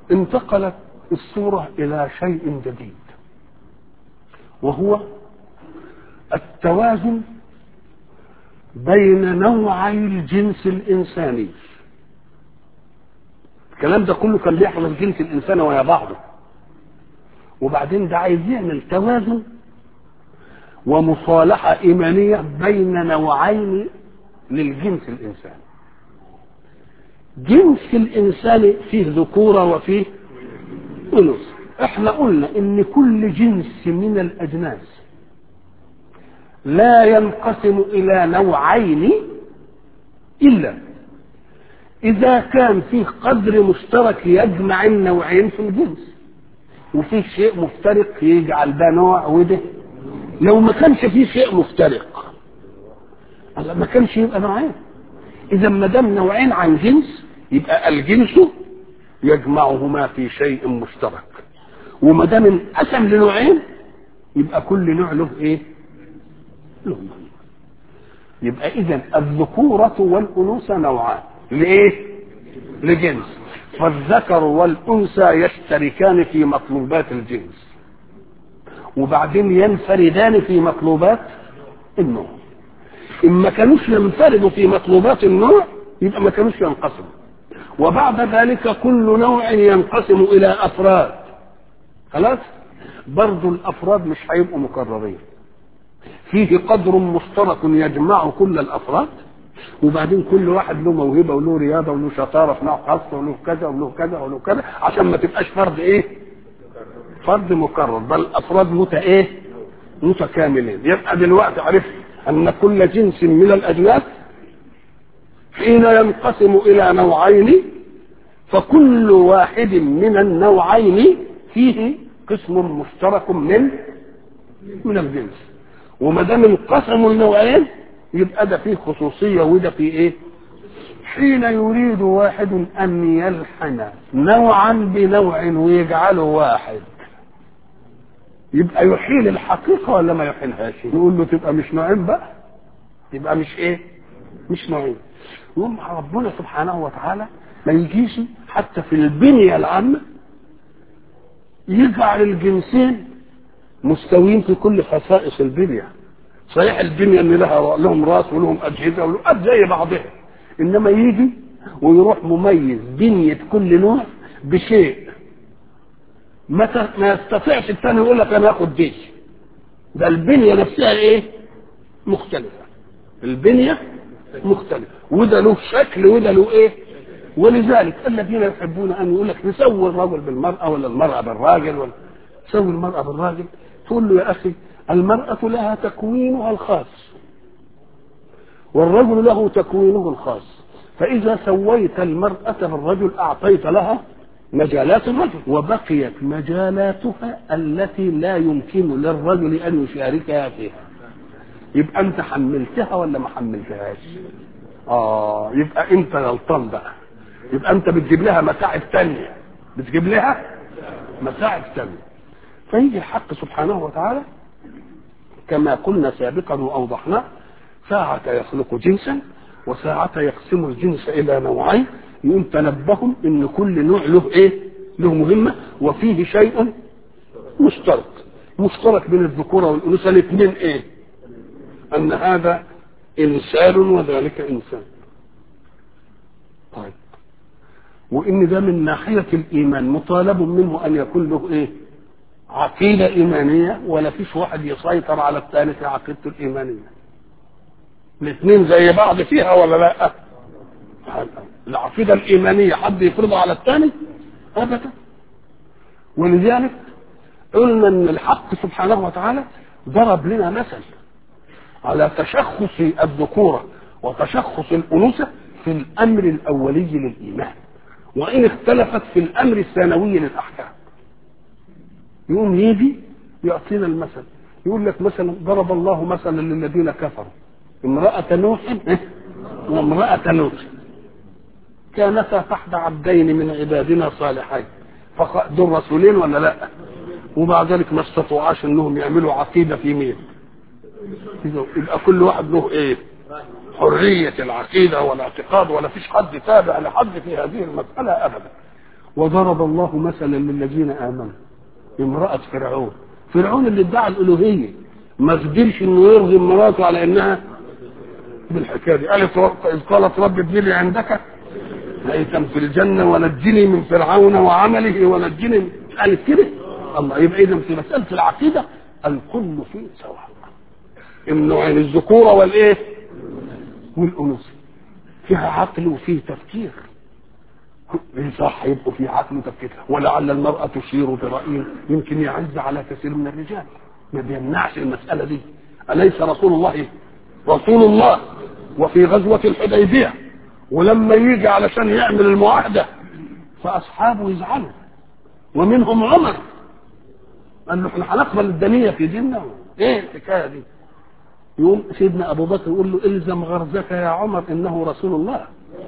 انتقلت الصورة إلى شيء جديد وهو التوازن بين نوعي الجنس الإنساني الكلام ده كله كان بيحصل الجنس الإنساني ويا بعضه وبعدين ده عايز يعمل توازن ومصالحة إيمانية بين نوعين للجنس الإنساني جنس الإنسان فيه ذكورة وفيه أنوثة احنا قلنا ان كل جنس من الأجناس لا ينقسم إلى نوعين إلا إذا كان فيه قدر مشترك يجمع النوعين في الجنس وفيه شيء مفترق يجعل ده نوع وده لو ما كانش فيه شيء مفترق ما كانش يبقى نوعين اذا ما دام نوعين عن جنس يبقى الجنس يجمعهما في شيء مشترك وما دام انقسم لنوعين يبقى كل نوع له ايه له نوع. يبقى اذا الذكورة والانوثة نوعان لايه لجنس فالذكر والانثى يشتركان في مطلوبات الجنس وبعدين ينفردان في مطلوبات النوع إن ما كانوش ينفردوا في مطلوبات النوع يبقى ما كانوش ينقسموا وبعد ذلك كل نوع ينقسم إلى أفراد خلاص برضو الأفراد مش هيبقوا مكررين فيه قدر مشترك يجمع كل الأفراد وبعدين كل واحد له موهبة وله رياضة وله شطارة في نوع خاصة وله كذا وله كذا وله كذا عشان ما تبقاش فرد إيه فرد مكرر بل افراد مت ايه متكاملين يبقى دلوقتي عرفت ان كل جنس من الاجناس حين ينقسم الى نوعين فكل واحد من النوعين فيه قسم مشترك من من الجنس وما دام انقسموا النوعين يبقى ده فيه خصوصيه وده فيه ايه حين يريد واحد ان يلحن نوعا بنوع ويجعله واحد يبقى يحيل الحقيقة ولا ما يحيلهاش يقول له تبقى مش نوعين بقى يبقى مش ايه مش نوعين يقوم ربنا سبحانه وتعالى ما يجيش حتى في البنية العامة يجعل الجنسين مستويين في كل خصائص البنية صحيح البنية ان لها لهم راس ولهم اجهزة ولهم زي بعضها انما يجي ويروح مميز بنية كل نوع بشيء ما ما يستطيعش الثاني يقول لك انا اخد دي ده البنيه نفسها ايه مختلفه البنيه مختلفه وده له شكل وده له ايه ولذلك الذين يحبون ان يقول لك نسوي الرجل بالمراه ولا المراه بالراجل ولا نسوي المراه بالراجل تقول له يا اخي المراه لها تكوينها الخاص والرجل له تكوينه الخاص فاذا سويت المراه بالرجل اعطيت لها مجالات الرجل وبقيت مجالاتها التي لا يمكن للرجل ان يشاركها فيها يبقى انت حملتها ولا ما حملتهاش اه يبقى انت غلطان بقى يبقى انت بتجيب لها متاعب تانية بتجيب لها متاعب تانية فيجي الحق سبحانه وتعالى كما قلنا سابقا واوضحناه ساعة يخلق جنسا وساعة يقسم الجنس الى نوعين يقوم تنبههم ان كل نوع له ايه له مهمة وفيه شيء مشترك مشترك بين الذكورة والأنوثة الاثنين ايه ان هذا انسان وذلك انسان طيب وان ده من ناحية الايمان مطالب منه ان يكون له ايه عقيدة ايمانية ولا فيش واحد يسيطر على الثاني في عقيدته الايمانية الاثنين زي بعض فيها ولا لا العقيده الايمانيه حد يفرضها على الثاني ابدا ولذلك قلنا ان الحق سبحانه وتعالى ضرب لنا مثل على تشخص الذكوره وتشخص الانوثه في الامر الاولي للايمان وان اختلفت في الامر الثانوي للاحكام يقوم يجي يعطينا المثل يقول لك مثلا ضرب الله مثلا للذين كفروا امرأة نوح وامرأة لوط كانتا تحت عبدين من عبادنا صالحين دول رسولين ولا لا ومع ذلك ما استطاعوش انهم يعملوا عقيده في مين يبقى كل واحد له ايه حريه العقيده والاعتقاد ولا فيش حد تابع لحد في هذه المساله ابدا وضرب الله مثلا للذين امنوا امراه فرعون فرعون اللي ادعى الالوهيه ما قدرش انه يرغم مراته على انها بالحكايه دي قالت اذ قالت رب ابن لي عندك بيتا في الجنه ونجني من فرعون وعمله ونجني من قالت كده الله يبقى اذا في مساله العقيده الكل فيه سواء النوعين الذكوره والايه والانوثه فيها عقل وفيه تفكير صح يبقوا في عقل وتفكير ولعل المرأة تشير برأي يمكن يعز على كثير من الرجال ما بيمنعش المسألة دي أليس رسول الله رسول الله وفي غزوة الحديبية ولما يجي علشان يعمل المعاهدة فأصحابه يزعلوا ومنهم عمر قال له احنا هنقبل الدنية في ديننا ايه الحكاية دي يقوم سيدنا ابو بكر يقول له الزم غرزك يا عمر انه رسول الله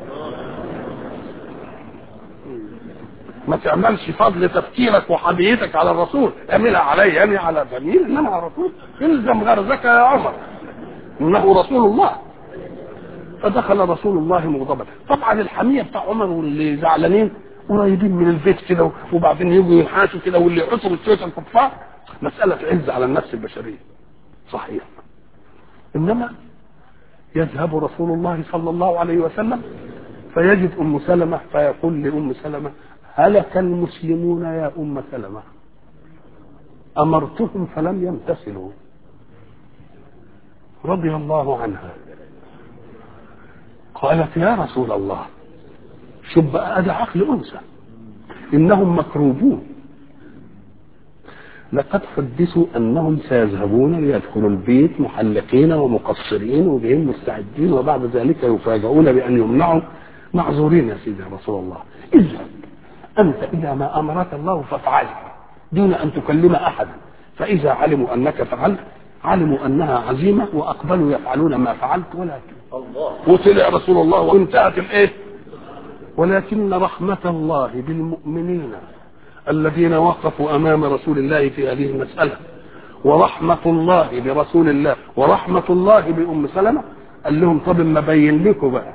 ما تعملش فضل تفكيرك وحميتك على الرسول اعملها علي يعني على جميل انما على الرسول الزم غرزك يا عمر انه رسول الله فدخل رسول الله مغضبا طبعا الحميه بتاع عمر واللي زعلانين قريبين من البيت كده وبعدين يجوا ينحاشوا كده واللي يحطوا بالسيوف الكفار مساله تعز على النفس البشريه صحيح انما يذهب رسول الله صلى الله عليه وسلم فيجد ام سلمه فيقول لام سلمه هلك المسلمون يا ام سلمه امرتهم فلم يمتثلوا رضي الله عنها قالت يا رسول الله شوف بقى ادي عقل انثى انهم مكروبون لقد حدثوا انهم سيذهبون ليدخلوا البيت محلقين ومقصرين وبهم مستعدين وبعد ذلك يفاجؤون بان يمنعوا معذورين يا سيدي رسول الله اذهب انت اذا ما امرك الله فافعل دون ان تكلم احدا فاذا علموا انك فعلت علموا انها عزيمه واقبلوا يفعلون ما فعلت ولكن الله وطلع رسول الله وانتهت الايه ولكن رحمه الله بالمؤمنين الذين وقفوا امام رسول الله في هذه المساله ورحمه الله برسول الله ورحمه الله بام سلمه قال لهم طب ما بين لكم بقى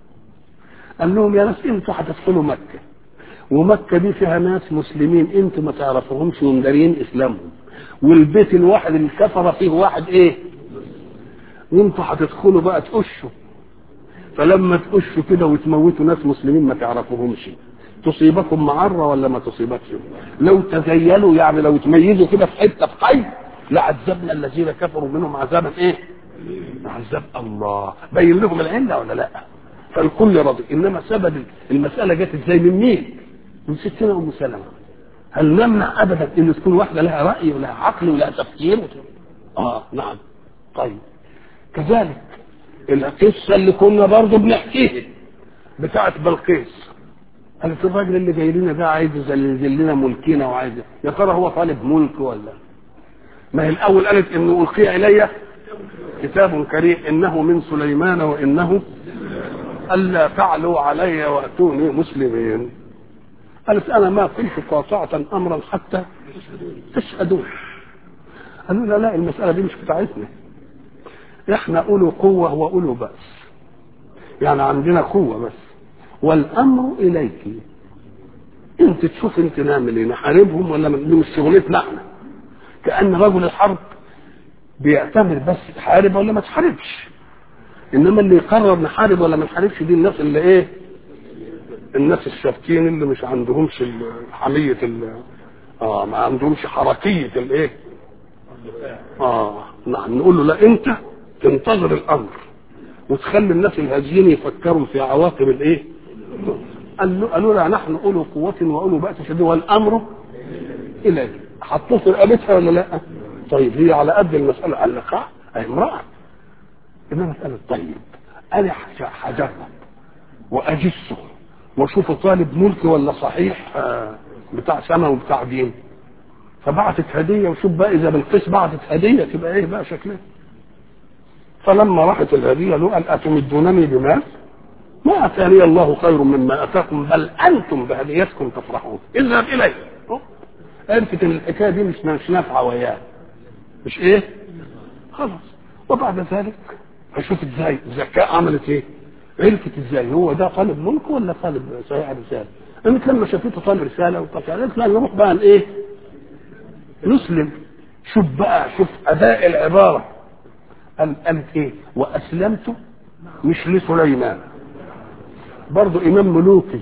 قال لهم يا ناس انتوا هتدخلوا مكه ومكه دي فيها ناس مسلمين انتوا ما تعرفوهمش ومدارين اسلامهم والبيت الواحد اللي كفر فيه واحد ايه وانتوا هتدخلوا بقى تقشوا فلما تقشوا كده وتموتوا ناس مسلمين ما تعرفوهمش تصيبكم معرة ولا ما تصيبكش لو تزيلوا يعني لو تميزوا كده في حتة في حي لعذبنا الذين كفروا منهم عذابا ايه عذاب الله بين لهم العلة ولا لا فالكل راضي انما سبب المسألة جت ازاي من مين من ستنا ام سلمة هل نمنع ابدا ان تكون واحدة لها رأي ولها عقل ولها تفكير اه نعم طيب كذلك القصة اللي كنا برضه بنحكيها بتاعت بلقيس قالت الراجل اللي جاي لنا ده عايز يزلزل لنا ملكنا وعايز يا ترى هو طالب ملك ولا ما هي الاول قالت انه القي الي كتاب كريم انه من سليمان وانه الا تعلوا علي واتوني مسلمين قالت انا ما كنت قاطعه امرا حتى تشهدون قالوا لا لا المساله دي مش بتاعتنا احنا اولو قوه واولو باس يعني عندنا قوه بس والامر اليك انت تشوف انت نعمل ايه نحاربهم ولا دي مش شغلتنا احنا كان رجل الحرب بيعتمر بس تحارب ولا ما تحاربش انما اللي يقرر نحارب ولا ما نحاربش دي الناس اللي ايه الناس الشابكين اللي مش عندهمش حمية ال اه ما عندهمش حركية الايه اه نعم نقول له لا انت تنتظر الامر وتخلي الناس الهاديين يفكروا في عواقب الايه قالوا قالوا لا نحن اولو قوة واولو بأس شديد والامر اليك حطوه في رقبتها ولا لا؟ طيب هي على قد المسألة قال لك اه اي امرأة انما مسألة طيب انا هجرب واجسه واشوفه طالب ملك ولا صحيح آه بتاع سما وبتاع دين فبعتت هديه وشوف بقى اذا بالقيس بعتت هديه تبقى ايه بقى شكلها فلما راحت الهديه له قال اتمدونني بمال ما اتاني الله خير مما اتاكم بل انتم بهديتكم تفرحون اذهب اليه عرفت ان الحكايه دي مش مش نافعه وياه مش ايه خلاص وبعد ذلك هشوف ازاي الزكاه عملت ايه عرفت ازاي هو ده طالب ملك ولا طالب صحيح رساله قامت لما شافته طالب رساله وطلع قالت لا نروح بقى ايه نسلم شوف بقى شوف اداء العباره قال قالت ايه واسلمت مش لسليمان برضه امام ملوكي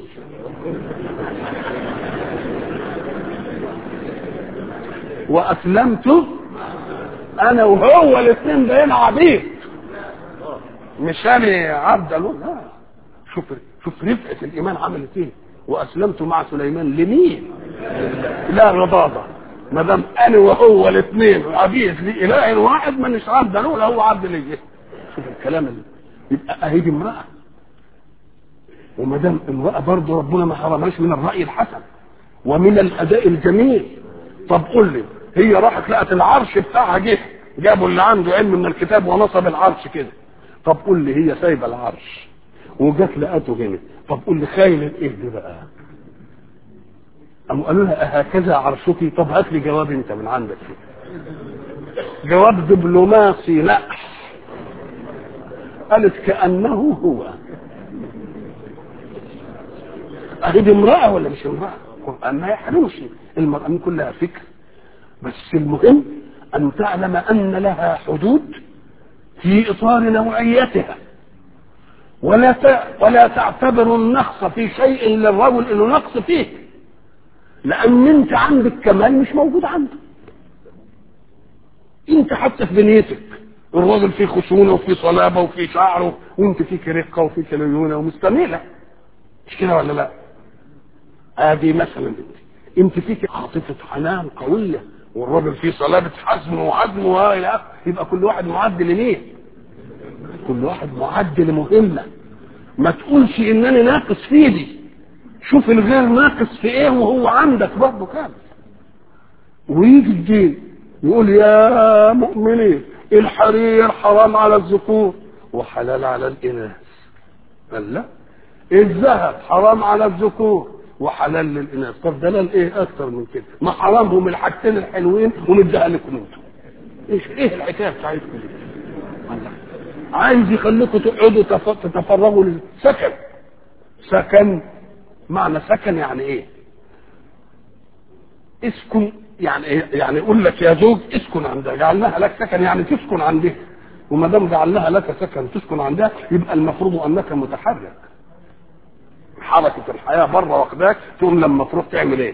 واسلمت انا وهو الاثنين بقينا عبيد مش انا عبد له لا شوف شوف رفقه الايمان عملت ايه واسلمت مع سليمان لمين لا رضاضه ما دام انا وهو الاثنين عبيد لاله واحد ما نش عبد له لا هو عبد ليه شوف الكلام اللي يبقى اهي دي امراه وما دام امراه برضه ربنا ما حرمهاش من الراي الحسن ومن الاداء الجميل طب قول لي هي راحت لقت العرش بتاعها جه جابوا اللي عنده علم من الكتاب ونصب العرش كده طب قول لي هي سايبه العرش وجت لقته هنا طب قول لي خايل ايه دي بقى قاموا قالوا لها أهكذا عرشك طب هات لي جواب انت من عندك كده جواب دبلوماسي نقح قالت كأنه هو أهي دي امرأة ولا مش امرأة؟ القرآن ما يحرمش المرأة من كلها فكر بس المهم أن تعلم أن لها حدود في إطار نوعيتها ولا ولا تعتبر النقص في شيء للرجل انه نقص فيه لان انت عندك كمال مش موجود عنده انت حتى في بنيتك الراجل فيه خشونه وفيه صلابه وفيه شعره وانت فيك رقه وفيك ليونه ومستميله مش كده ولا لا؟ ادي مثلا انت انت فيك عاطفه حنان قويه والراجل فيه صلابه حزم وعزم والى يبقى كل واحد معد لمين؟ كل واحد معد لمهمه ما تقولش انني ناقص في دي شوف الغير ناقص في ايه وهو عندك برضه كامل ويجي الدين يقول يا مؤمنين الحرير حرام على الذكور وحلال على الاناث قال لا الذهب حرام على الذكور وحلال للاناث طب دلال ايه اكتر من كده ما حرامهم الحاجتين الحلوين ومديها لكم انتم ايش ايه الحكايه بتاعتكم دي والله عايز يخليكم تقعدوا تتفرغوا للسكن سكن معنى سكن يعني ايه اسكن يعني ايه يعني يقول لك يا زوج اسكن عندها جعلناها لك سكن يعني تسكن عندها وما دام جعلناها لك سكن تسكن عندها يبقى المفروض انك متحرك حركه الحياه بره واخداك تقوم لما تروح تعمل ايه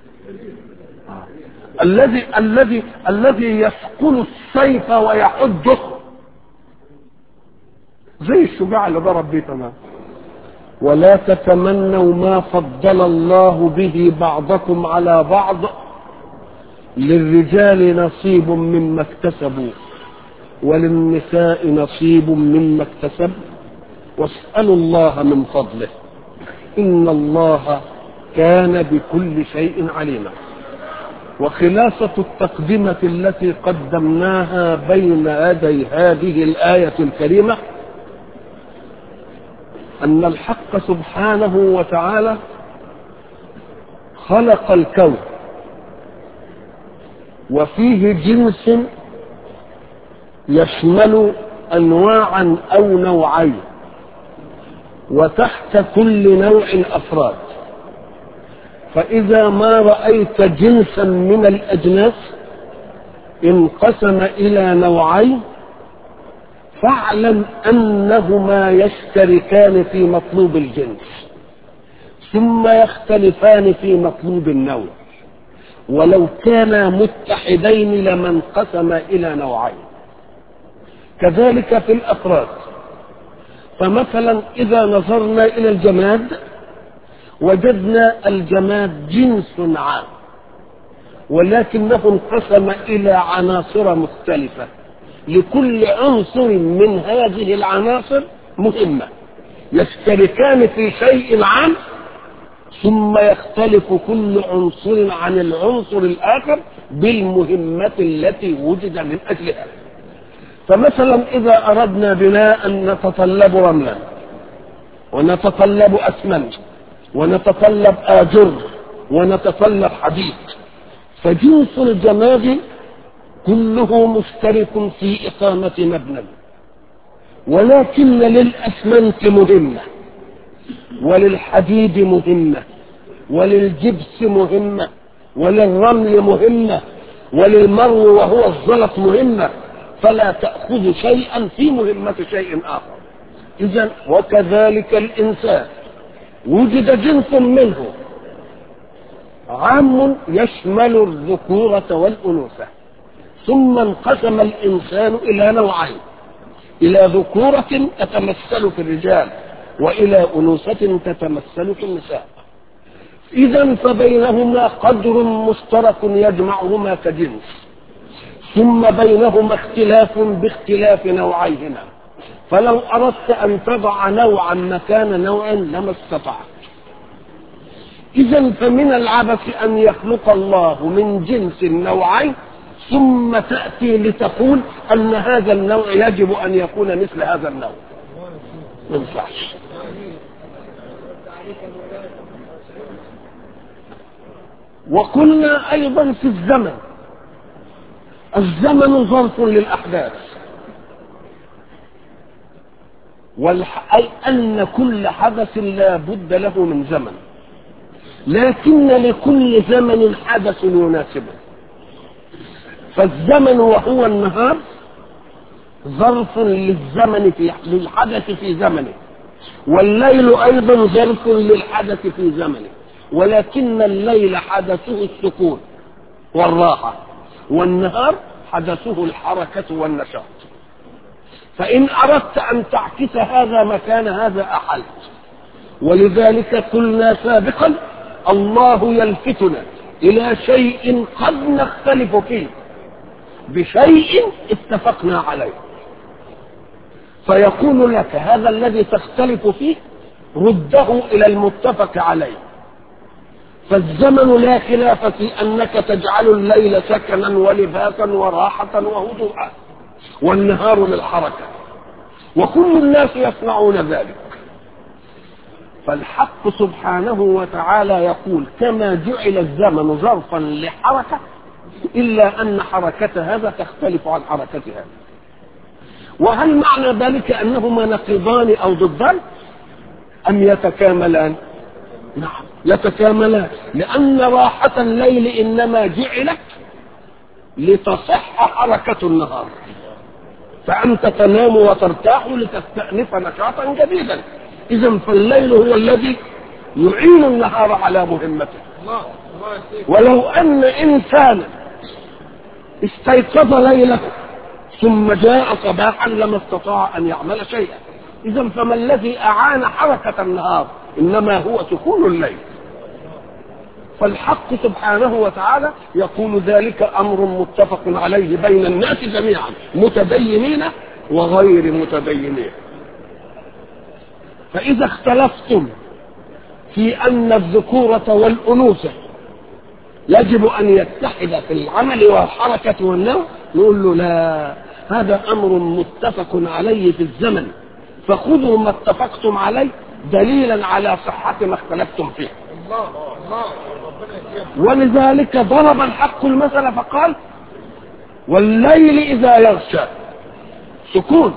الذي الذي الذي يسكن السيف ويحده زي الشجاع اللي ضرب بيه تمام ولا تتمنوا ما فضل الله به بعضكم على بعض للرجال نصيب مما اكتسبوا وللنساء نصيب مما اكتسب واسألوا الله من فضله إن الله كان بكل شيء عليما وخلاصة التقدمة التي قدمناها بين يدي هذه الآية الكريمة أن الحق سبحانه وتعالى خلق الكون وفيه جنس يشمل أنواعا أو نوعين وتحت كل نوع أفراد فإذا ما رأيت جنسا من الأجناس انقسم إلى نوعين فاعلم انهما يشتركان في مطلوب الجنس ثم يختلفان في مطلوب النوع ولو كانا متحدين لما انقسم الى نوعين كذلك في الافراد فمثلا اذا نظرنا الى الجماد وجدنا الجماد جنس عام ولكنه انقسم الى عناصر مختلفه لكل عنصر من هذه العناصر مهمة يشتركان في شيء عام ثم يختلف كل عنصر عن العنصر الآخر بالمهمة التي وجد من أجلها فمثلا إذا أردنا بناء نتطلب رملا ونتطلب أسمنت ونتطلب آجر ونتطلب حديد فجنس الجماد كله مشترك في إقامة مبنى ولكن للأسمنت مهمة وللحديد مهمة وللجبس مهمة وللرمل مهمة وللمرو وهو الزلط مهمة فلا تأخذ شيئا في مهمة شيء آخر إذا وكذلك الإنسان وجد جنس منه عام يشمل الذكورة والأنوثة ثم انقسم الإنسان إلى نوعين إلى ذكورة تتمثل في الرجال وإلى أنوثة تتمثل في النساء إذا فبينهما قدر مشترك يجمعهما كجنس ثم بينهما اختلاف باختلاف نوعيهما فلو أردت أن تضع نوعا مكان نوع لما استطعت إذا فمن العبث أن يخلق الله من جنس نوعين ثم تأتي لتقول أن هذا النوع يجب أن يكون مثل هذا النوع ما ينفعش وقلنا أيضا في الزمن الزمن ظرف للأحداث والح... أي أن كل حدث لا بد له من زمن لكن لكل زمن حدث يناسبه فالزمن وهو النهار ظرف للزمن في للحدث في زمنه والليل ايضا ظرف للحدث في زمنه ولكن الليل حدثه السكون والراحه والنهار حدثه الحركه والنشاط فان اردت ان تعكس هذا مكان هذا احلت ولذلك قلنا سابقا الله يلفتنا الى شيء قد نختلف فيه بشيء اتفقنا عليه فيقول لك هذا الذي تختلف فيه رده الى المتفق عليه فالزمن لا خلاف في انك تجعل الليل سكنا ولباسا وراحه وهدوءا والنهار للحركه وكل الناس يصنعون ذلك فالحق سبحانه وتعالى يقول كما جعل الزمن ظرفا لحركه الا ان حركه هذا تختلف عن حركه هذا وهل معنى ذلك انهما نقيضان او ضدان ام يتكاملان نعم يتكاملان لان راحه الليل انما جعلت لتصح حركه النهار فانت تنام وترتاح لتستانف نشاطا جديدا اذا فالليل هو الذي يعين النهار على مهمته ولو ان انسانا استيقظ ليله ثم جاء صباحا لما استطاع ان يعمل شيئا اذا فما الذي اعان حركه النهار انما هو سكون الليل فالحق سبحانه وتعالى يقول ذلك امر متفق عليه بين الناس جميعا متدينين وغير متدينين فاذا اختلفتم في ان الذكوره والانوثه يجب ان يتحد في العمل والحركه والنوم نقول له لا هذا امر متفق عليه في الزمن فخذوا ما اتفقتم عليه دليلا على صحه ما اختلفتم فيه ولذلك ضرب الحق المثل فقال والليل اذا يغشى سكون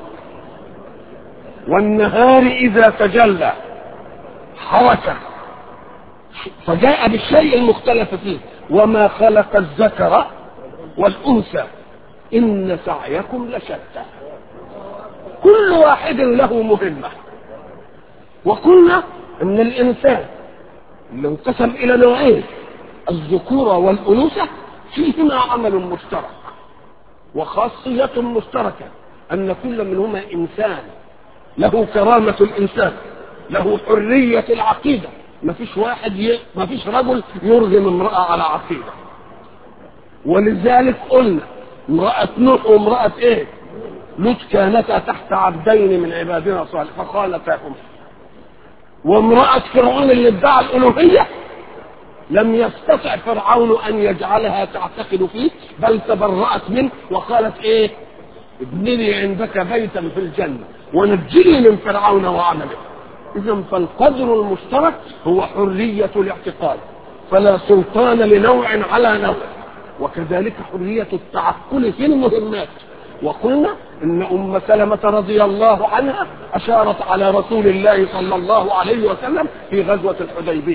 والنهار اذا تجلى حركه فجاء بالشيء المختلف فيه وما خلق الذكر والانثى ان سعيكم لشتى كل واحد له مهمه وقلنا ان الانسان اللي انقسم الى نوعين الذكورة والأنوثة فيهما عمل مشترك وخاصية مشتركة أن كل منهما إنسان له كرامة الإنسان له حرية العقيدة ما فيش واحد ي... ما فيش رجل يرغم امرأة على عقيدة ولذلك قلنا امرأة نوح وامرأة ايه لوط كانتا تحت عبدين من عبادنا صالح فخالتاهما وامرأة فرعون اللي ادعى الألوهية لم يستطع فرعون أن يجعلها تعتقد فيه بل تبرأت منه وقالت إيه ابنني عندك بيتا في الجنة ونجني من فرعون وعمله إذا فالقدر المشترك هو حرية الاعتقاد فلا سلطان لنوع على نوع وكذلك حرية التعقل في المهمات وقلنا ان ام سلمة رضي الله عنها اشارت على رسول الله صلى الله عليه وسلم في غزوة الحديبية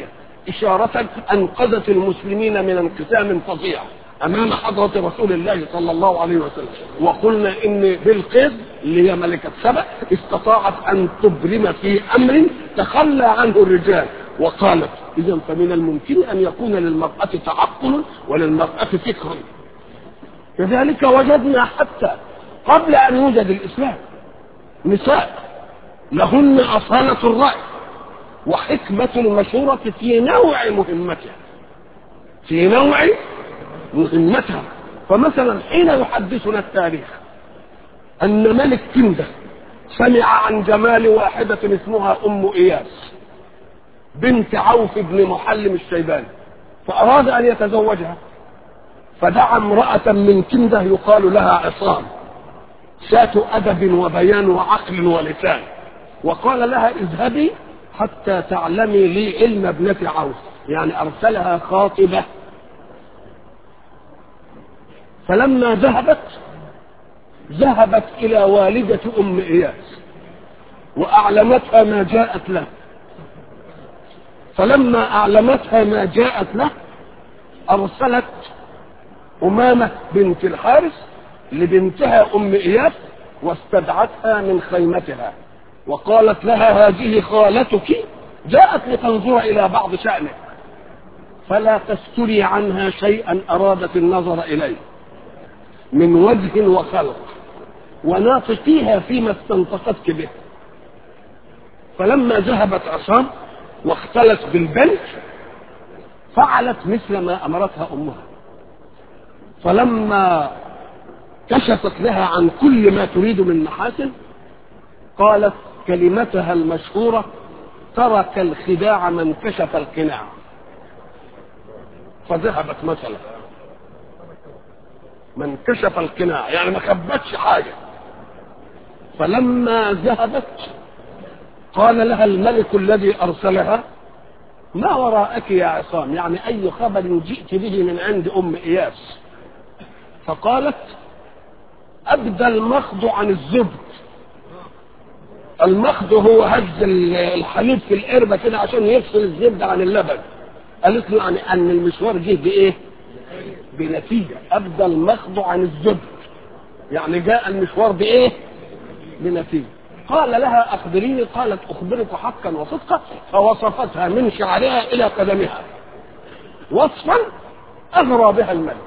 إشارة أنقذت المسلمين من انقسام فظيع أمام حضرة رسول الله صلى الله عليه وسلم وقلنا إن بلقيس اللي هي ملكة سبأ استطاعت أن تبرم في أمر تخلى عنه الرجال وقالت إذا فمن الممكن أن يكون للمرأة تعقل وللمرأة فكر كذلك وجدنا حتى قبل أن يوجد الإسلام نساء لهن أصالة الرأي وحكمة المشورة في نوع مهمتها في نوع مهمتها فمثلا حين يحدثنا التاريخ أن ملك كندة سمع عن جمال واحدة اسمها أم إياس بنت عوف بن محلم الشيباني فأراد أن يتزوجها فدعا امرأة من كندة يقال لها عصام ذات أدب وبيان وعقل ولسان وقال لها اذهبي حتى تعلمي لي علم ابنة عوف يعني أرسلها خاطبة فلما ذهبت ذهبت إلى والدة أم إياس وأعلمتها ما جاءت له فلما أعلمتها ما جاءت له أرسلت أمامة بنت الحارث لبنتها أم إياس واستدعتها من خيمتها وقالت لها هذه خالتك جاءت لتنظر إلى بعض شأنك فلا تستري عنها شيئا أرادت النظر إليه من وجه وخلق وناطقيها فيما استنطقتك به فلما ذهبت عصام واختلت بالبنت فعلت مثل ما امرتها امها فلما كشفت لها عن كل ما تريد من محاسن قالت كلمتها المشهورة ترك الخداع من كشف القناع فذهبت مثلا من كشف القناع يعني ما خبتش حاجة فلما ذهبت قال لها الملك الذي أرسلها ما وراءك يا عصام يعني أي خبر جئت به من عند أم إياس فقالت أبدى المخض عن الزبد المخض هو هز الحليب في القربة كده عشان يفصل الزبد عن اللبن قالت له يعني أن المشوار جه بإيه بنتيجة أبدى المخض عن الزبد يعني جاء المشوار بإيه بنتيجة قال لها أخبريني قالت أخبرك حقا وصدقا فوصفتها من شعرها إلى قدمها وصفا أغرى بها الملك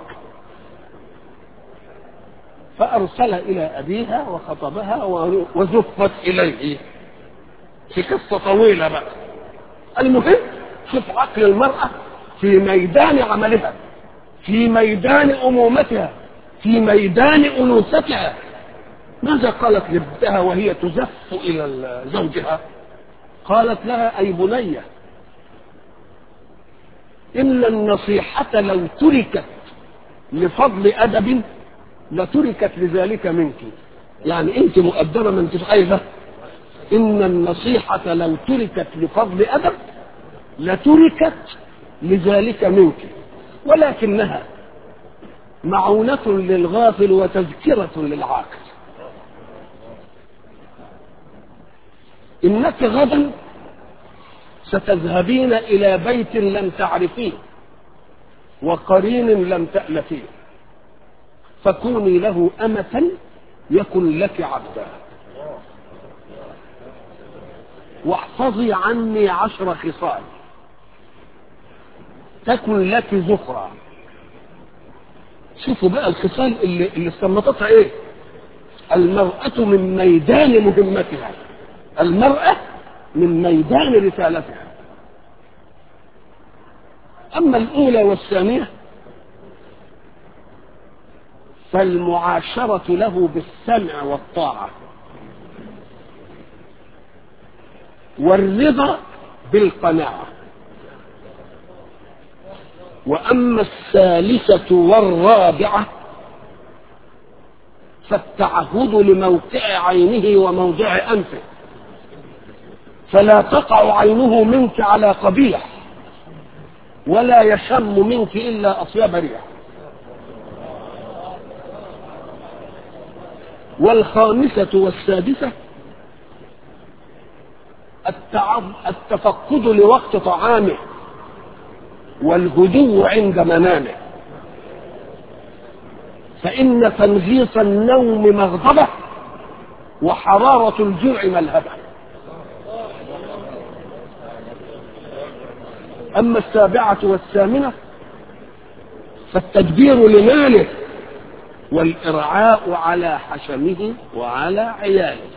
فأرسل إلى أبيها وخطبها وزفت إليه في قصة طويلة بقى المهم شوف عقل المرأة في ميدان عملها في ميدان أمومتها في ميدان أنوثتها ماذا قالت لابنتها وهي تزف إلى زوجها قالت لها أي بنية إن النصيحة لو تركت لفضل أدب لتركت لذلك منك يعني أنت مؤدبة ما أنتش عايزة إن النصيحة لو تركت لفضل أدب لتركت لذلك منك ولكنها معونة للغافل وتذكرة للعاقل إنك غدا ستذهبين إلى بيت لم تعرفيه وقرين لم تألفيه فكوني له أمة يكن لك عبدا واحفظي عني عشر خصال تكن لك ذخرا شوفوا بقى الخصال اللي, اللي استنبطتها ايه المرأة من ميدان مهمتها المرأة من ميدان رسالتها أما الأولى والثانية فالمعاشرة له بالسمع والطاعة والرضا بالقناعة وأما الثالثة والرابعة فالتعهد لموقع عينه وموضع أنفه فلا تقع عينه منك على قبيح ولا يشم منك إلا أطيب ريح والخامسة والسادسة التفقد لوقت طعامه والهدوء عند منامه فإن تنغيص النوم مغضبة وحرارة الجوع ملهبة أما السابعة والثامنة فالتدبير لماله والإرعاء على حشمه وعلى عياله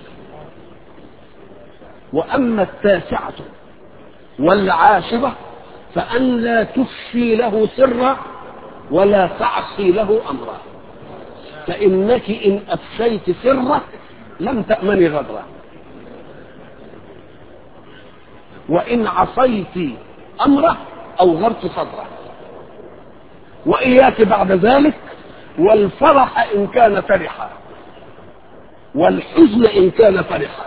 وأما التاسعة والعاشرة فأن لا تفشي له سرا ولا تعصي له أمرا فإنك إن أفشيت سره لم تأمني غدره وإن عصيت أمره أوغرت صدره وإياك بعد ذلك والفرح إن كان فرحا والحزن إن كان فرحا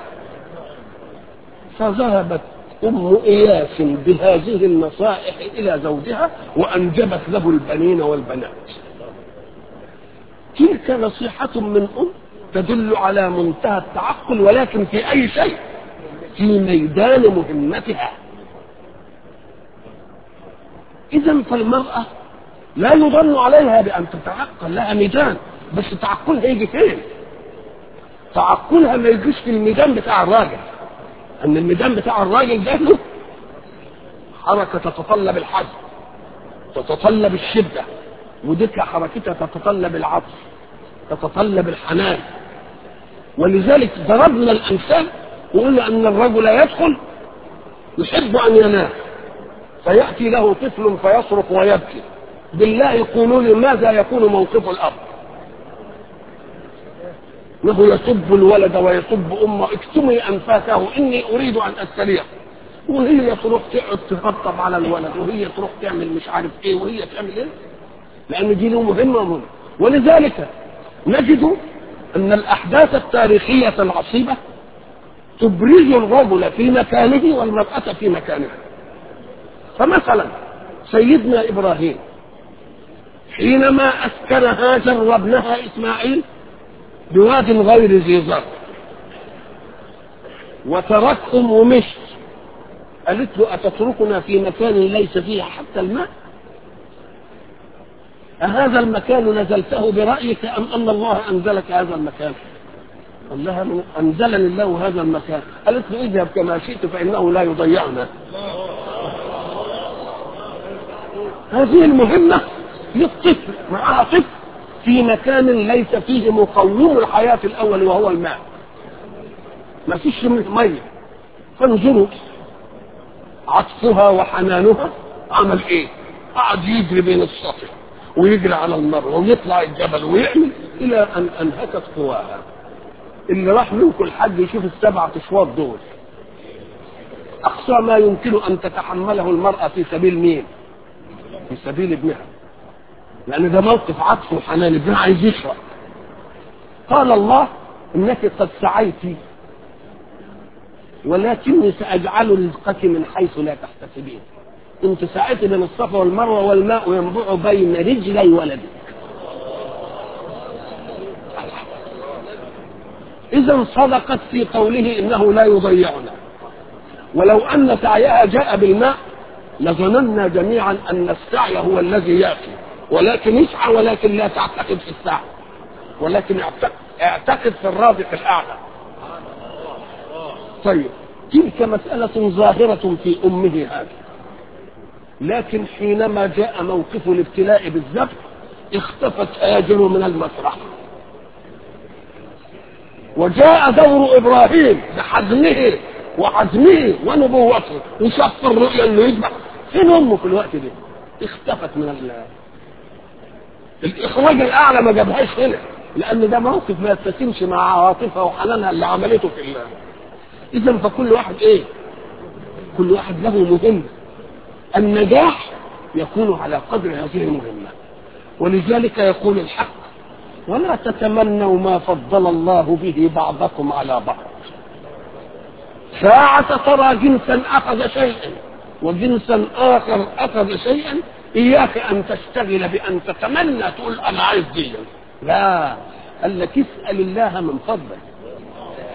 فذهبت أم إياس بهذه النصائح إلى زوجها وأنجبت له البنين والبنات تلك نصيحة من أم تدل على منتهى التعقل ولكن في أي شيء في ميدان مهمتها إذا فالمرأة لا يظن عليها بأن تتعقل لها ميدان بس تعقلها يجي فين؟ تعقلها ما يجيش في الميدان بتاع الراجل أن الميدان بتاع الراجل ده له حركة تتطلب الحزم تتطلب الشدة وديك حركتها تتطلب العطف تتطلب الحنان ولذلك ضربنا الأمثال وقلنا أن الرجل يدخل يحب أن ينام فيأتي له طفل فيصرخ ويبكي بالله قولوا لي ماذا يكون موقف الأب انه يسب الولد ويسب امه اكتمي انفاسه اني اريد ان استريح وهي تروح تقعد تطبطب على الولد وهي تروح تعمل مش عارف ايه وهي تعمل ايه لان دي له مهمه مهمه ولذلك نجد ان الاحداث التاريخيه العصيبه تبرز الرجل في مكانه والمراه في مكانها فمثلا سيدنا ابراهيم حينما اسكن هاجر وابنها اسماعيل بواد غير ذي زرع وتركهم ومشت قالت له أتتركنا في مكان ليس فيه حتى الماء أهذا المكان نزلته برأيك أم أن الله أنزلك هذا المكان قال لها من أنزلني الله هذا المكان قالت له اذهب كما شئت فإنه لا يضيعنا هذه المهمة للطفل معها طفل في مكان ليس فيه مقوم الحياة الأول وهو الماء ما فيش مية فانظروا عطفها وحنانها عمل ايه قعد يجري بين الصفا ويجري على المروة ويطلع الجبل ويعمل إلى أن أنهكت قواها اللي راح منكم الحج يشوف السبعة أشواط دول أقصى ما يمكن أن تتحمله المرأة في سبيل مين؟ في سبيل ابنها لأن ده موقف عطف وحنان ابنها عايز يشرب قال الله إنك قد سعيت ولكني سأجعل رزقك من حيث لا تحتسبين انت سعيت بين الصفا والمروه والماء ينبع بين رجلي ولدك اذا صدقت في قوله انه لا يضيعنا ولو ان سعيها جاء بالماء لظننا جميعا ان السعي هو الذي ياتي ولكن اسعى ولكن لا تعتقد في السعي ولكن اعتقد في الرازق الاعلى طيب تلك مسألة ظاهرة في أمه هذه لكن حينما جاء موقف الابتلاء بالذبح اختفت هاجر من المسرح وجاء دور ابراهيم بحزمه وعزمه ونبوته وشاف الرؤيا انه يذبح فين امه في الوقت ده؟ اختفت من ال الاخراج الاعلى ما جابهاش هنا لان ده موقف ما يتسمش مع عواطفها وحنانها اللي عملته في الله اذا فكل واحد ايه كل واحد له مهمه النجاح يكون على قدر هذه المهمه ولذلك يقول الحق ولا تتمنوا ما فضل الله به بعضكم على بعض ساعة ترى جنسا أخذ شيئا وجنسا آخر أخذ شيئا إياك أن تشتغل بأن تتمنى تقول أنا عايز دي لا قال لك اسأل الله من فضله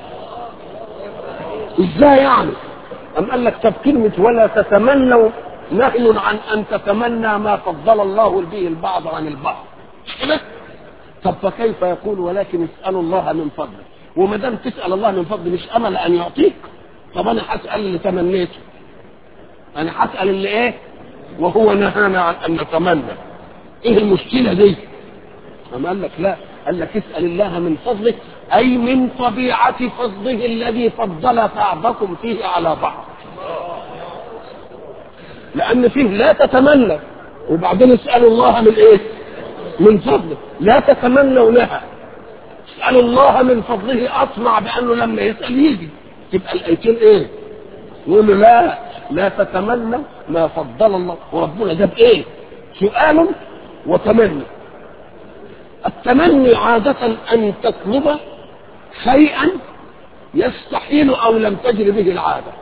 ازاي يعني أم قال لك طب كلمة ولا تتمنوا نهي عن ان تتمنى ما فضل الله به البعض عن البعض مش كده طب فكيف يقول ولكن اسالوا الله من فضله وما دام تسال الله من فضله مش امل ان يعطيك طب انا هسال اللي تمنيته انا هسال اللي ايه وهو نهانا عن ان نتمنى ايه المشكله دي أما قال لك لا قال لك اسال الله من فضله اي من طبيعه فضله الذي فضل بعضكم فيه على بعض لان فيه لا تتمنى وبعدين اسالوا الله من ايه من فضله لا تتمنوا لها اسالوا الله من فضله اطمع بانه لما يسال يجي تبقى الايتين ايه يقول له لا لا تتمنى ما فضل الله وربنا جاب ايه سؤال وتمني التمني عادة أن تطلب شيئا يستحيل أو لم تجر به العادة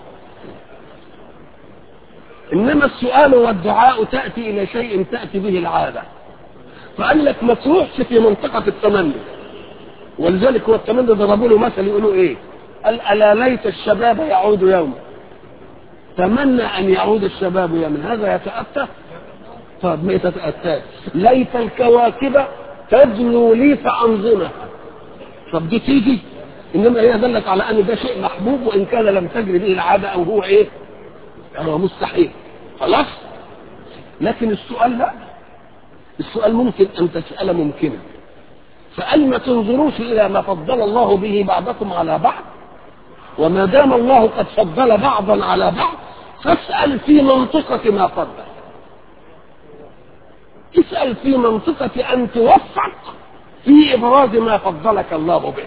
إنما السؤال والدعاء تأتي إلى شيء تأتي به العادة فقال لك ما تروحش في منطقة التمني ولذلك هو التمني ضربوا له مثل يقولوا إيه؟ قال ألا ليت الشباب يعود يوما تمنى أن يعود الشباب يوما هذا يتأتى طب ما يتأتى ليت الكواكب تدنو لي فأنظمها طب دي تيجي انما هي دلت على ان ده شيء محبوب وان كان لم تجري به العاده او هو ايه؟ هو مستحيل خلاص؟ لكن السؤال لا السؤال ممكن ان تسال ممكنا فقال ما تنظروش الى ما فضل الله به بعضكم على بعض وما دام الله قد فضل بعضا على بعض فاسال في منطقه ما فضل اسال في منطقه ان توفق في ابراز ما فضلك الله به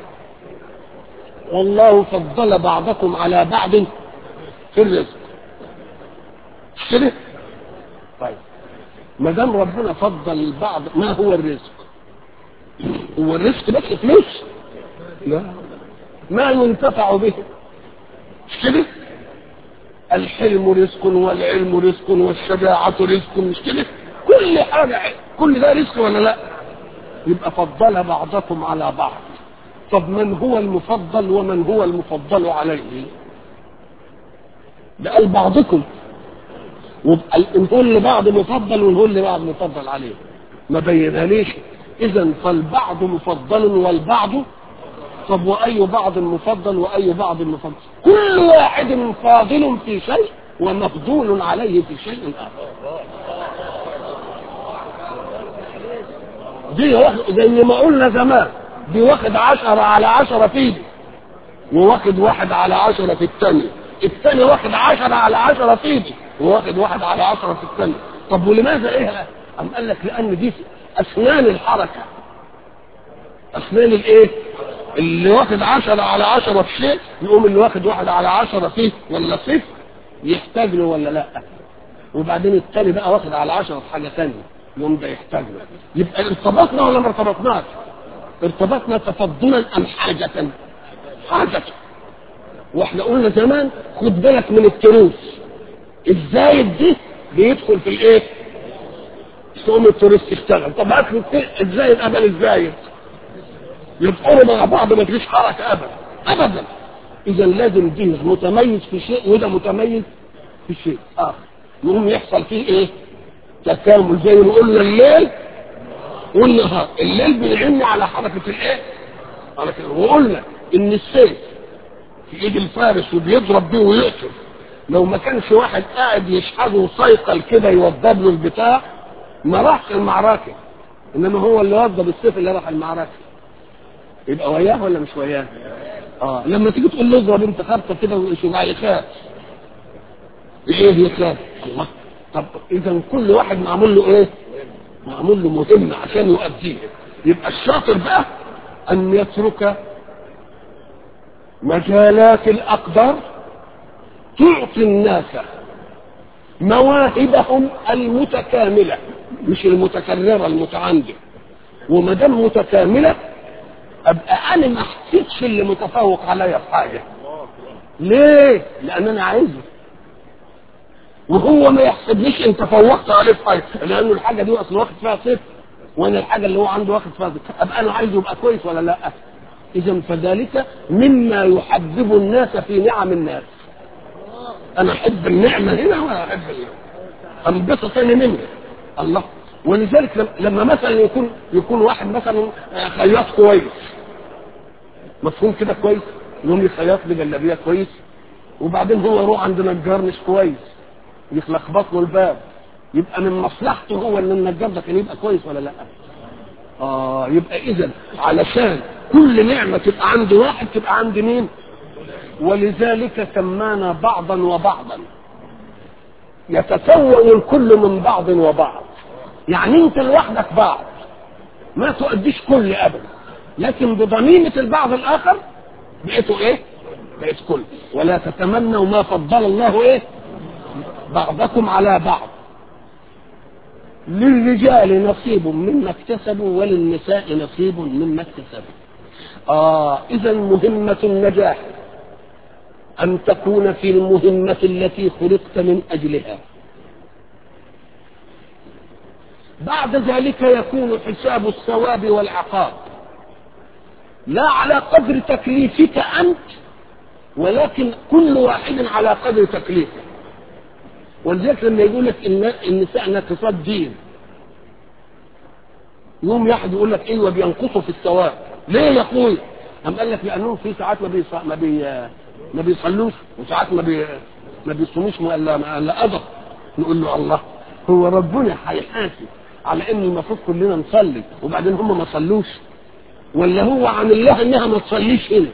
والله فضل بعضكم على بعض في الرزق كده طيب ما دام ربنا فضل البعض ما هو الرزق هو الرزق بس فلوس لا ما ينتفع به مش كده الحلم رزق والعلم رزق والشجاعة رزق مش كده كل حاجة كل ده رزق ولا لا يبقى فضل بعضكم على بعض طب من هو المفضل ومن هو المفضل عليه ده قال بعضكم نقول لبعض مفضل ونقول لبعض مفضل عليه ما بينها ليش اذا فالبعض مفضل والبعض طب واي بعض مفضل واي بعض مفضل كل واحد فاضل في شيء ومفضول عليه في شيء اخر دي واخد زي ما قلنا زمان دي واخد عشرة على عشرة في ايدي وواخد واحد على عشرة في الثانية الثاني واخد عشرة على عشرة في ايدي وواخد واحد على عشرة في الثانية طب ولماذا ايه أم قال لك لأن دي أسنان الحركة أسنان الإيه؟ اللي واخد عشرة على عشرة في شيء يقوم اللي واخد واحد على عشرة فيه ولا صفر يحتاج له ولا لا وبعدين الثاني بقى واخد على عشرة في حاجة ثانية يوم ده يحتاج له يبقى ارتبطنا ولا ما ارتبطناش؟ ارتبطنا تفضلا أم حاجة؟ حاجة واحنا قلنا زمان خد بالك من التروس الزايد دي بيدخل في الايه؟ تقوم التورست يشتغل طب هات لي الزايد قبل الزايد يبقوا مع بعض ما فيش حركه ابدا ابدا اذا لازم دي متميز في شيء وده متميز في شيء اخر يقوم يحصل فيه ايه؟ تكامل زي ما قلنا الليل والنهار الليل بيعن على حركه الايه؟ حركه وقلنا ان السيف في ايد الفارس وبيضرب بيه ويقتل لو ما كانش واحد قاعد يشحذه وصيقل كده يوضب له البتاع ما راحش المعركه انما هو اللي وضب السيف اللي راح المعركه يبقى وياه ولا مش وياه؟ اه لما تيجي تقول له اضرب انت خبطه كده وشجاع يخاف ايه يخاف؟ الله طب اذا كل واحد معمول له ايه؟ معمول له مهمه عشان يؤديها يبقى الشاطر بقى ان يترك مجالات الاقدار تعطي الناس مواهبهم المتكامله مش المتكرره المتعندة وما دام متكامله ابقى انا ما احسدش اللي متفوق عليا في حاجه ليه؟ لان انا عايزه وهو ما يحسبنيش ان تفوقت عليه في حاجه لانه الحاجه دي اصلا واخد فيها صفر وانا الحاجه اللي هو عنده واخد فيها صفر ابقى انا عايزه يبقى كويس ولا لا؟ اذا فذلك مما يحبب الناس في نعم الناس انا احب النعمه هنا ولا احب النعمة. انبسط تاني منه الله ولذلك لم- لما مثلا يكون يكون واحد مثلا آه، خياط كويس مفهوم كده كويس يقوم يخيط لي جلابيه كويس وبعدين هو يروح عند نجار مش كويس يخلخبط له الباب يبقى من مصلحته هو ان النجار ده كان يبقى كويس ولا لا اه يبقى اذا علشان كل نعمه تبقى عند واحد تبقى عند مين ولذلك سمانا بعضا وبعضا يتسوء الكل من بعض وبعض يعني انت لوحدك بعض ما تؤديش كل ابدا لكن بضميمة البعض الاخر بقيتوا ايه بقيت كل ولا تتمنوا ما فضل الله ايه بعضكم على بعض للرجال نصيب مما اكتسبوا وللنساء نصيب مما اكتسبوا اه اذا مهمة النجاح ان تكون في المهمة التي خلقت من اجلها بعد ذلك يكون حساب الثواب والعقاب لا على قدر تكليفك انت ولكن كل واحد على قدر تكليفه ولذلك لما يقول لك ان النساء ناقصات دين يوم واحد يقول لك ايوه بينقصوا في الثواب ليه يا اخوي؟ أم قال لك لانهم في ساعات ما بيص... ما, بي... ما بيصلوش وساعات ما بي... ما بيصوموش الا الا قدر نقول له الله هو ربنا هيحاسب على ان المفروض كلنا نصلي وبعدين هم ما صلوش ولا هو عن الله انها ما تصليش هنا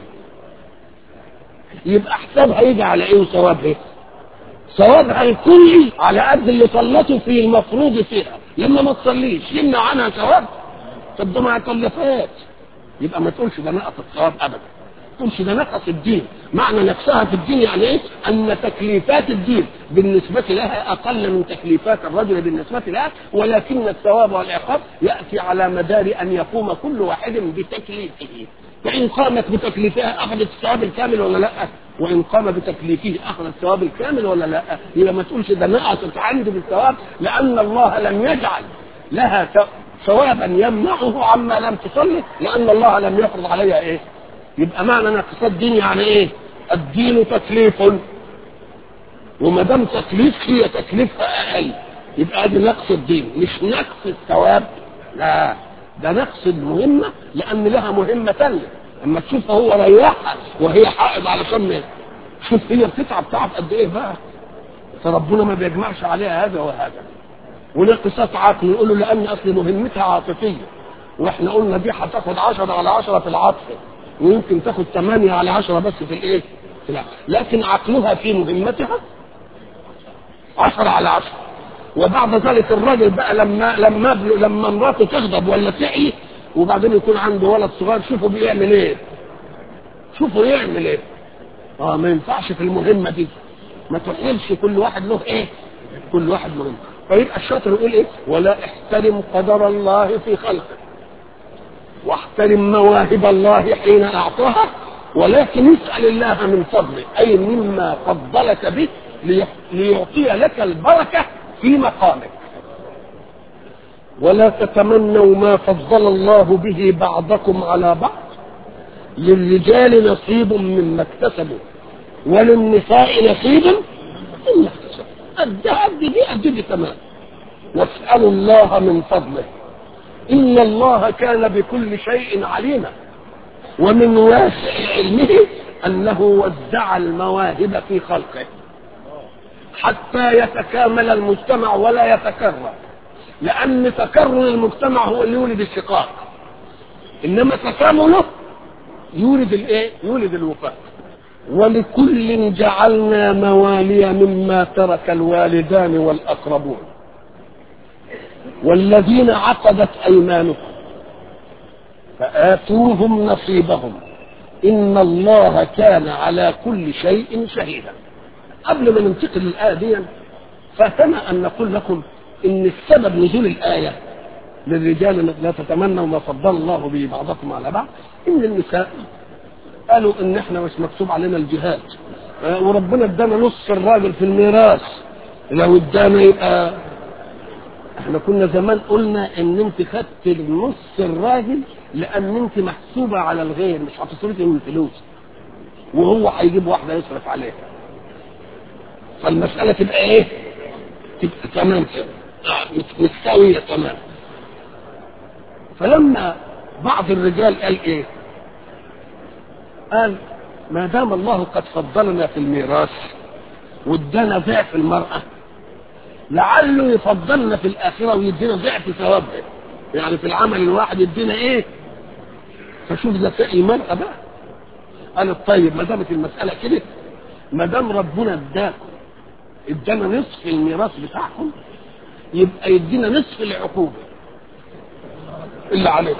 يبقى حسابها يجي على ايه وثوابها ايه؟ ثوابها الكلي على قد اللي صلته في المفروض فيها لما ما تصليش يمنع عنها ثواب طب ده ما يكلفهاش يبقى ما تقولش ده نقص الثواب ابدا تقولش ده نقص الدين معنى نفسها في الدين يعني ايه ان تكليفات الدين بالنسبة لها اقل من تكليفات الرجل بالنسبة لها ولكن الثواب والعقاب يأتي على مدار ان يقوم كل واحد بتكليفه فإن قامت بتكليفها أخذت الثواب الكامل ولا لا؟ وإن قام بتكليفه أخذ الثواب الكامل ولا لا؟ يبقى ما تقولش ده نقصت عندي بالثواب لأن الله لم يجعل لها ثوابا يمنعه عما لم تصلي لأن الله لم يفرض عليها إيه؟ يبقى معنى نقص الدين يعني إيه؟ الدين تكليف وما دام تكليف هي تكليفها أقل يبقى دي نقص الدين مش نقص الثواب لا ده نقص المهمة لأن لها مهمة تانية أما تشوفها هو ريحها وهي حائض على شم شوف هي بتتعب تعب قد إيه بقى فربنا ما بيجمعش عليها هذا وهذا ونقصات عقل يقول له لأن أصل مهمتها عاطفية وإحنا قلنا دي هتاخد 10 على 10 في العطف ويمكن تاخد 8 على 10 بس في الإيه؟ في العقل. لكن عقلها في مهمتها 10 على 10 وبعد ذلك الراجل بقى لما لما لما مراته تغضب ولا تعي وبعدين يكون عنده ولد صغير شوفوا بيعمل ايه شوفوا يعمل ايه اه ما ينفعش في المهمه دي ما تحيلش كل واحد له ايه كل واحد مهم فيبقى الشاطر يقول ايه ولا احترم قدر الله في خلقه واحترم مواهب الله حين اعطاها ولكن اسال الله من فضله اي مما فضلك به ليعطي لك البركه في مقامك ولا تتمنوا ما فضل الله به بعضكم على بعض للرجال نصيب مما اكتسبوا وللنساء نصيب مما اكتسبوا قد قد دي قد دي تمام واسألوا الله من فضله إن الله كان بكل شيء عليما ومن واسع علمه أنه وزع المواهب في خلقه حتى يتكامل المجتمع ولا يتكرر لأن تكرر المجتمع هو اللي يولد الشقاق إنما تكامله يولد الإيه؟ يولد الوفاء ولكل جعلنا موالي مما ترك الوالدان والأقربون والذين عقدت أيمانكم فآتوهم نصيبهم إن الله كان على كل شيء شهيدا قبل ما ننتقل للآية دي فاتنا أن نقول لكم إن السبب نزول الآية للرجال لا تتمنوا ما فضل الله به بعضكم على بعض إن النساء قالوا إن إحنا مش مكتوب علينا الجهاد وربنا ادانا نص الراجل في الميراث لو ادانا يبقى احنا كنا زمان قلنا ان انت خدت نص الراجل لان انت محسوبه على الغير مش هتصرفي من فلوس وهو هيجيب واحده يصرف عليها فالمساله تبقى ايه؟ تبقى تمام كده آه، مت- متساويه تمام فلما بعض الرجال قال ايه قال ما دام الله قد فضلنا في الميراث وادانا ضعف المرأة لعله يفضلنا في الآخرة ويدينا ضعف ثوابها يعني في العمل الواحد يدينا ايه فشوف ذكاء المرأة بقى قالت طيب ما دامت المسألة كده ما دام ربنا اداكم ادانا نصف الميراث بتاعكم يبقى يدينا نصف العقوبة اللي عليكم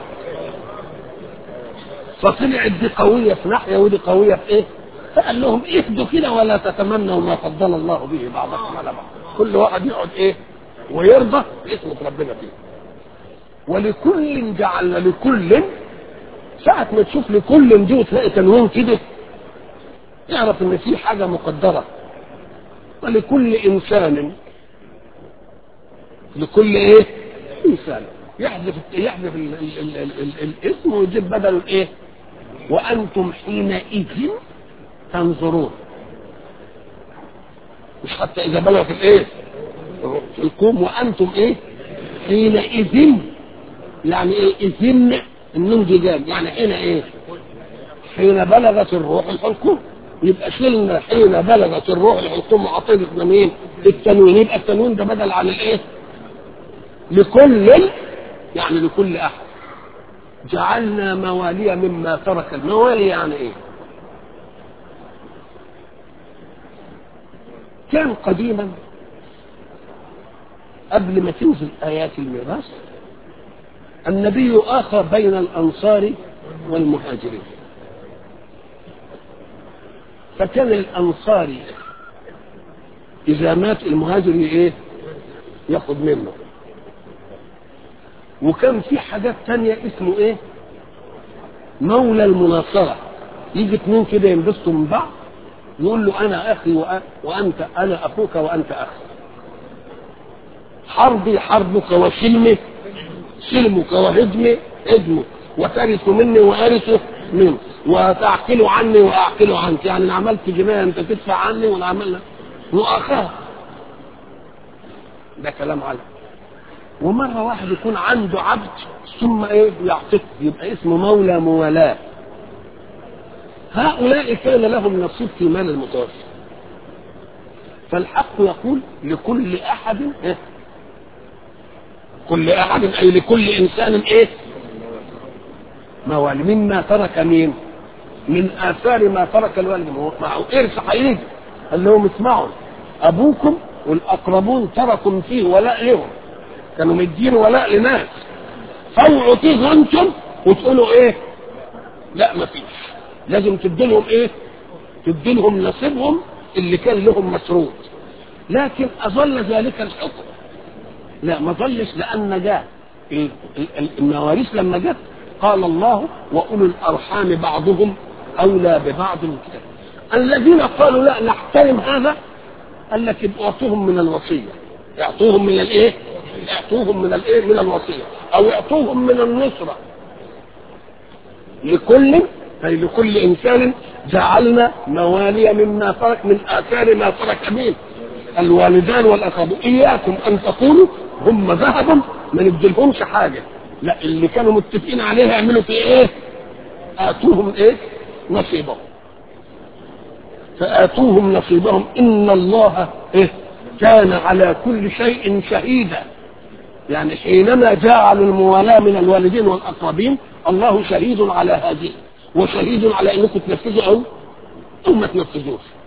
فطلعت دي قوية في ناحية ودي قوية في ايه؟ فقال لهم اهدوا كده ولا تتمنوا ما فضل الله به بعضكم على بعض كل واحد يقعد ايه؟ ويرضى باسمة ربنا فيه ولكل جعلنا لكل ساعة ما تشوف لكل دي وتلاقي تنوين كده اعرف ان في حاجة مقدرة ولكل انسان لكل ايه؟ انسان يحذف يحذف ال- ال- ال- ال- ال- الاسم ويجيب بدله الايه؟ وانتم حينئذ تنظرون مش حتى اذا بلغت الايه؟ في الكوم وانتم ايه؟ حينئذ يعني ايه؟ اذن النون دي جاب يعني حين ايه؟ حين بلغت الروح الحلقوم يبقى شلنا حين بلغت الروح الحلقوم وعطينا مين؟ التنوين يبقى التنوين ده بدل عن الايه؟ لكل يعني لكل احد جعلنا موالي مما ترك الموالي يعني ايه كان قديما قبل ما تنزل ايات الميراث النبي اخى بين الانصار والمهاجرين فكان الانصاري اذا مات المهاجر ايه ياخد منه وكان في حاجات تانية اسمه ايه مولى المناصرة يجي اتنين كده ينبسطوا من بعض يقول له انا اخي وأ- وانت انا اخوك وانت اخي حربي حربك وسلمي سلمك وهدمي هدمه وترث مني وارثه منه وتعقل عني واعقل عنك يعني انا عملت جنايه انت تدفع عني وانا عملنا واخاه ده كلام علم ومره واحد يكون عنده عبد ثم ايه يعتقه يبقى اسمه مولى موالاه هؤلاء كان لهم نصيب في مال المتوفى فالحق يقول لكل احد إيه؟ كل احد اي لكل انسان ايه موالي مما ترك مين من اثار ما ترك الوالد ما هو معه ارث هيجي قال لهم اسمعوا ابوكم والاقربون تركوا فيه ولاء لهم كانوا مدين ولاء لناس فاوعوا فيه انتم وتقولوا ايه لا ما فيش لازم تديلهم ايه تديلهم نصيبهم اللي كان لهم مسروق لكن اظل ذلك الحكم لا ما ظلش لان جاء ال- ال- المواريث لما جت قال الله واولو الارحام بعضهم اولى ببعض كده الذين قالوا لا نحترم هذا قال لك يبقوا اعطوهم من الوصيه اعطوهم من الايه؟ اعطوهم من الايه؟ من الوصيه او اعطوهم من النصره لكل أي لكل إنسان جعلنا موالي مما ترك من آثار ما ترك مين الوالدان والأقربون إياكم أن تقولوا هم ذهبوا ما نديلهمش حاجة لا اللي كانوا متفقين عليه يعملوا في إيه آتوهم إيه نصيبهم فآتوهم نصيبهم إن الله إيه كان على كل شيء شهيدا يعني حينما جعل الموالاة من الوالدين والأقربين الله شهيد على هذه وشهيد على انكم تنفذوا او او ما تنفذوش